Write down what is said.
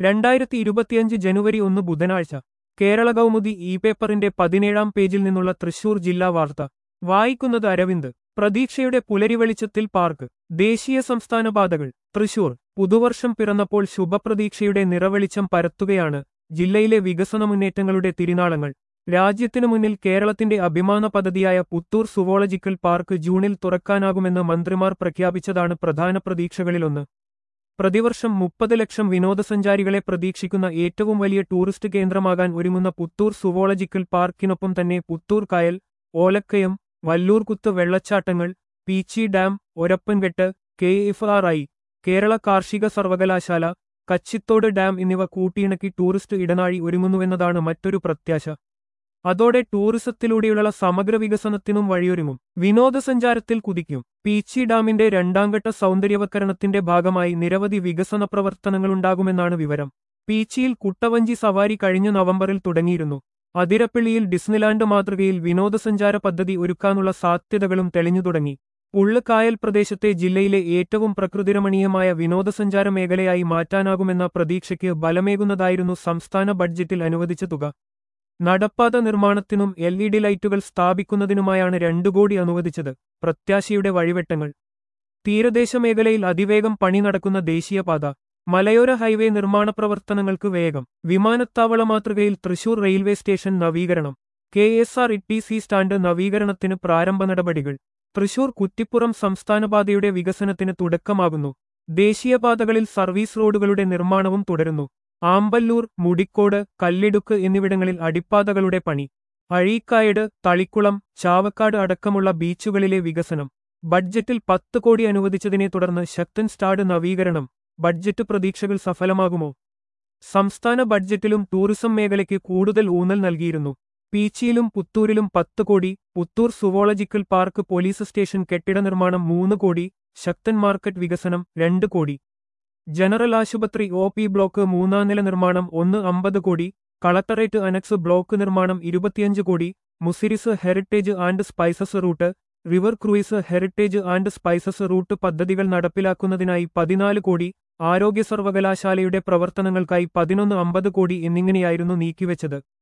രണ്ടായിരത്തി ഇരുപത്തിയഞ്ച് ജനുവരി ഒന്ന് ബുധനാഴ്ച കേരള കൗമുദി ഇ പേപ്പറിന്റെ പതിനേഴാം പേജിൽ നിന്നുള്ള തൃശൂർ ജില്ലാ വാർത്ത വായിക്കുന്നത് അരവിന്ദ് പ്രതീക്ഷയുടെ പുലരി വെളിച്ചത്തിൽ പാർക്ക് ദേശീയ സംസ്ഥാന പാതകൾ തൃശൂർ പുതുവർഷം പിറന്നപ്പോൾ ശുഭപ്രതീക്ഷയുടെ നിറവെളിച്ചം പരത്തുകയാണ് ജില്ലയിലെ വികസന മുന്നേറ്റങ്ങളുടെ തിരുനാളങ്ങൾ രാജ്യത്തിനു മുന്നിൽ കേരളത്തിന്റെ അഭിമാന പദ്ധതിയായ പുത്തൂർ സുവോളജിക്കൽ പാർക്ക് ജൂണിൽ തുറക്കാനാകുമെന്ന് മന്ത്രിമാർ പ്രഖ്യാപിച്ചതാണ് പ്രധാന പ്രതീക്ഷകളിലൊന്ന് പ്രതിവർഷം മുപ്പത് ലക്ഷം വിനോദസഞ്ചാരികളെ പ്രതീക്ഷിക്കുന്ന ഏറ്റവും വലിയ ടൂറിസ്റ്റ് കേന്ദ്രമാകാൻ ഒരുങ്ങുന്ന പുത്തൂർ സുവോളജിക്കൽ പാർക്കിനൊപ്പം തന്നെ പുത്തൂർ കായൽ ഓലക്കയം വല്ലൂർകുത്ത് വെള്ളച്ചാട്ടങ്ങൾ Peechi dam Orappankettu K F R I Kerala കാർഷിക സർവകലാശാല കച്ചിത്തോട് ഡാം എന്നിവ കൂട്ടിയിണക്കി ടൂറിസ്റ്റ് ഇടനാഴി ഒരുങ്ങുന്നുവെന്നതാണ് മറ്റൊരു പ്രത്യാശ അതോടെ ടൂറിസത്തിലൂടെയുള്ള സമഗ്ര വികസനത്തിനും വഴിയൊരുങ്ങും വിനോദസഞ്ചാരത്തിൽ കുതിക്കും പീച്ചി ഡാമിന്റെ രണ്ടാംഘട്ട സൗന്ദര്യവൽക്കരണത്തിന്റെ ഭാഗമായി നിരവധി വികസന പ്രവർത്തനങ്ങളുണ്ടാകുമെന്നാണ് വിവരം പീച്ചിയിൽ കുട്ടവഞ്ചി സവാരി കഴിഞ്ഞ നവംബറിൽ തുടങ്ങിയിരുന്നു അതിരപ്പള്ളിയിൽ ഡിസ്നിലാൻഡ് മാതൃകയിൽ വിനോദസഞ്ചാര പദ്ധതി ഒരുക്കാനുള്ള സാധ്യതകളും തെളിഞ്ഞു തുടങ്ങി ഉള്ളുകായൽ പ്രദേശത്തെ ജില്ലയിലെ ഏറ്റവും പ്രകൃതിരമണീയമായ വിനോദസഞ്ചാര മേഖലയായി മാറ്റാനാകുമെന്ന പ്രതീക്ഷയ്ക്ക് ബലമേകുന്നതായിരുന്നു സംസ്ഥാന ബഡ്ജറ്റിൽ അനുവദിച്ച തുക നടപ്പാത നിർമ്മാണത്തിനും എൽ ഇ ഡി ലൈറ്റുകൾ സ്ഥാപിക്കുന്നതിനുമായാണ് രണ്ടു കോടി അനുവദിച്ചത് പ്രത്യാശയുടെ വഴിവെട്ടങ്ങൾ തീരദേശ മേഖലയിൽ അതിവേഗം പണി നടക്കുന്ന ദേശീയപാത മലയോര ഹൈവേ നിർമ്മാണ പ്രവർത്തനങ്ങൾക്ക് വേഗം വിമാനത്താവള മാതൃകയിൽ തൃശൂർ റെയിൽവേ സ്റ്റേഷൻ നവീകരണം K S R E T C stand നവീകരണത്തിന് പ്രാരംഭ നടപടികൾ തൃശൂർ കുറ്റിപ്പുറം സംസ്ഥാനപാതയുടെ വികസനത്തിന് തുടക്കമാകുന്നു ദേശീയപാതകളിൽ സർവീസ് റോഡുകളുടെ നിർമ്മാണവും തുടരുന്നു ആമ്പല്ലൂർ മുടിക്കോട് കല്ലിടുക്ക് എന്നിവിടങ്ങളിൽ അടിപ്പാതകളുടെ പണി അഴീക്കായട് തളിക്കുളം ചാവക്കാട് അടക്കമുള്ള ബീച്ചുകളിലെ വികസനം ബഡ്ജറ്റിൽ പത്ത് കോടി അനുവദിച്ചതിനെ തുടർന്ന് ശക്തൻ സ്റ്റാഡ് നവീകരണം ബഡ്ജറ്റ് പ്രതീക്ഷകൾ സഫലമാകുമോ സംസ്ഥാന ബഡ്ജറ്റിലും ടൂറിസം മേഖലയ്ക്ക് കൂടുതൽ ഊന്നൽ നൽകിയിരുന്നു പീച്ചിയിലും പുത്തൂരിലും പത്ത് കോടി Puthur zoological park police station കെട്ടിട നിർമ്മാണം മൂന്ന് കോടി ശക്തൻ മാർക്കറ്റ് വികസനം രണ്ട് കോടി ജനറൽ ആശുപത്രി ഒ പി ബ്ലോക്ക് മൂന്നാം നില നിർമ്മാണം ഒന്ന് അമ്പത് കോടി കളക്ടറേറ്റ് അനക്സ് ബ്ലോക്ക് നിർമ്മാണം ഇരുപത്തിയഞ്ച് കോടി Muziris heritage and spices route river cruise heritage and spices route പദ്ധതികൾ നടപ്പിലാക്കുന്നതിനായി പതിനാല് കോടി ആരോഗ്യ സർവകലാശാലയുടെ പ്രവർത്തനങ്ങൾക്കായി പതിനൊന്ന് അമ്പത് കോടി എന്നിങ്ങനെയായിരുന്നു നീക്കിവെച്ചത്